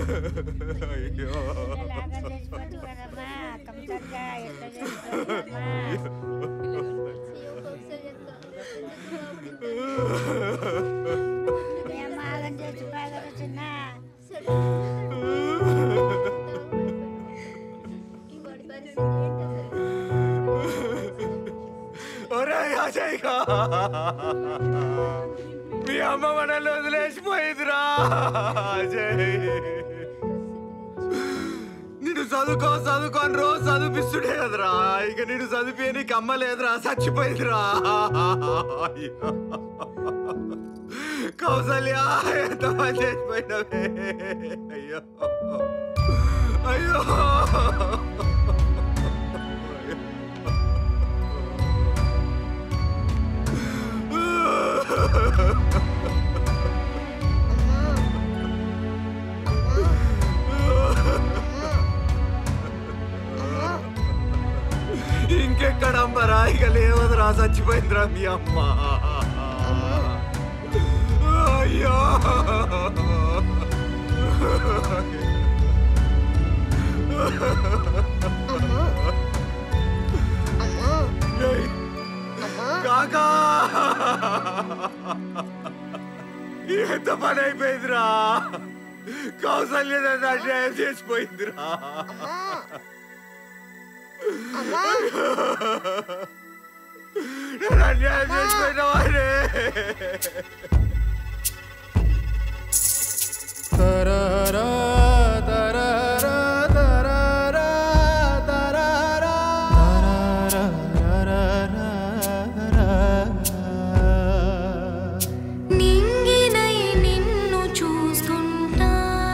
అయ్యో ఇలాగా చచ్చిపోతు కదమ్మా కంప్యూటర్గా ఎట్లా చచ్చిపోతుమ్మా మీ అమ్మ ఆగం చచ్చిపోయి కదా చిన్న ఒరే అజయ్ గా. మీ అమ్మ మనల్ని వదిలేసిపోయిందిరా అజయ్ నిన్ను చదువుకో చదువుకో అని రోజు చదివిస్తుండే కదరా ఇక నిన్ను చదివి నీకు అమ్మ లేదురా చచ్చిపోయిందిరా అయ్యో. కౌసల్య ఎంత పని చేసిపోయినవే అయ్యో అయ్యో ఇంకెక్కడ అమ్మరా ఇక లేవదురా చచ్చిపోయిందిరా మీ అమ్మ అయ్యో ఏయ్, కాకా ఎంత పని అయిపోయిందిరా కౌసల్య నన్ను అన్యాయం చేసిపోయిందిరా నన్ను అన్యాయం చేసిపోయినవాడే తరరా తరరా తరరా తరరా నింగినై నిన్ను చూస్తుంటా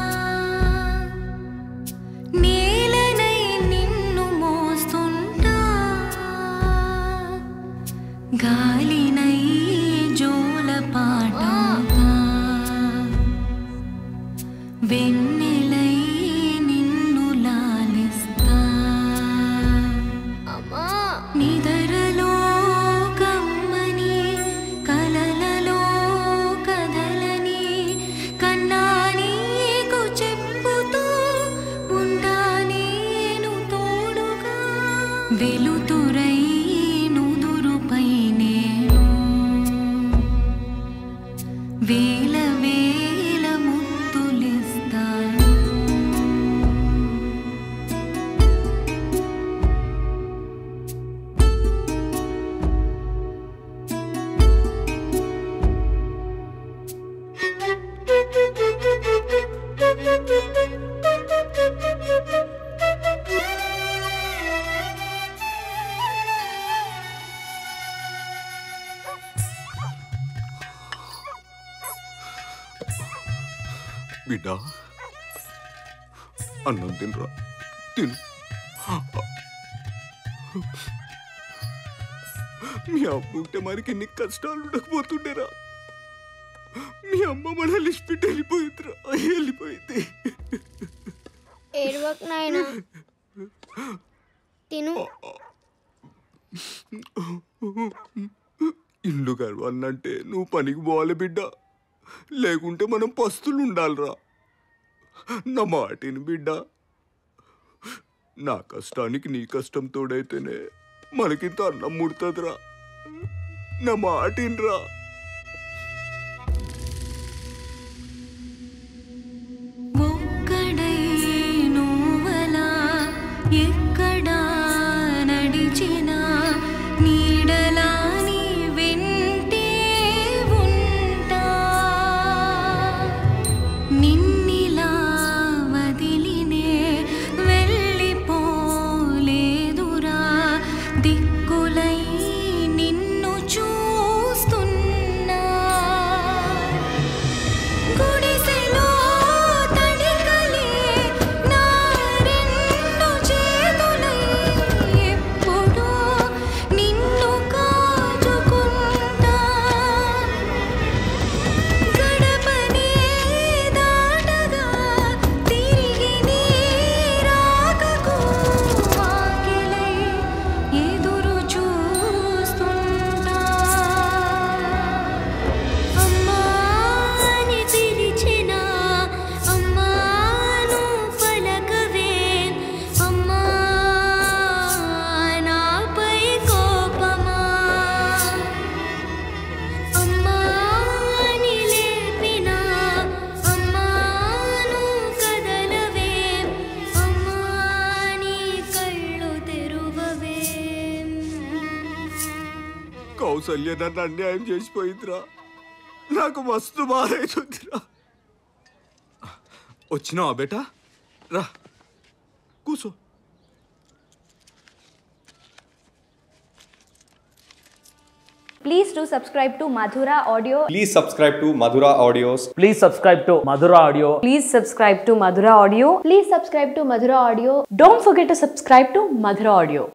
నేలనై నిన్ను మోస్తుంటా గాలినై జోల పాటంతా వెన్నెలై నిన్ను లాలిస్తా నిదరలో కమ్మని కలలలో కదలని కన్నా నీకు చెప్పుతూ ఉంటా నేను తోడుగా వెలుతురై నుదురుపై నేను వేల వేల ముద్దులిస్తాను బిడ్డ అన్నం తినరా తిను మీ అమ్మ ఉంటే మనకి ఎన్ని కష్టాలు ఉండకపోతుండేరా మీ అమ్మ మనల్ని ఇష్టపెట్టి వెళ్ళిపోయిందిరా వెళ్ళిపోయింది ఏడవకు నాయనా తిను ఇల్లు గడవాలంటే నువ్వు పనికి పోవాలి బిడ్డ లేకుంటే మనం పస్తులు ఉండాలిరా నా మాటిని బిడ్డ నా కష్టానికి నీ కష్టం తోడైతేనే మనకింత అన్నం ముడుతుందిరా నా మాటిన్రా ఒక్కడై నువ్వలా ఎక్కడా నడిచినా నీడలా నీ వెంటే ఉంటా నిన్నిలా వదిలినే వెళ్ళిపోలేదురా దిక్కులై నిన్ను చూస్తున్నా సొల్య నన్ను అన్యాయం చేసిపోయిందిరా నాకు మస్తు బాధ అవుతుందిరా వచ్చినావా బేటా రా కూసో Please do subscribe to Madhura Audio. Please subscribe to Madhura Audios. Please subscribe to Madhura Audio. Please subscribe to Madhura Audio. Please subscribe to Madhura Audio. Don't forget to subscribe to Madhura Audio.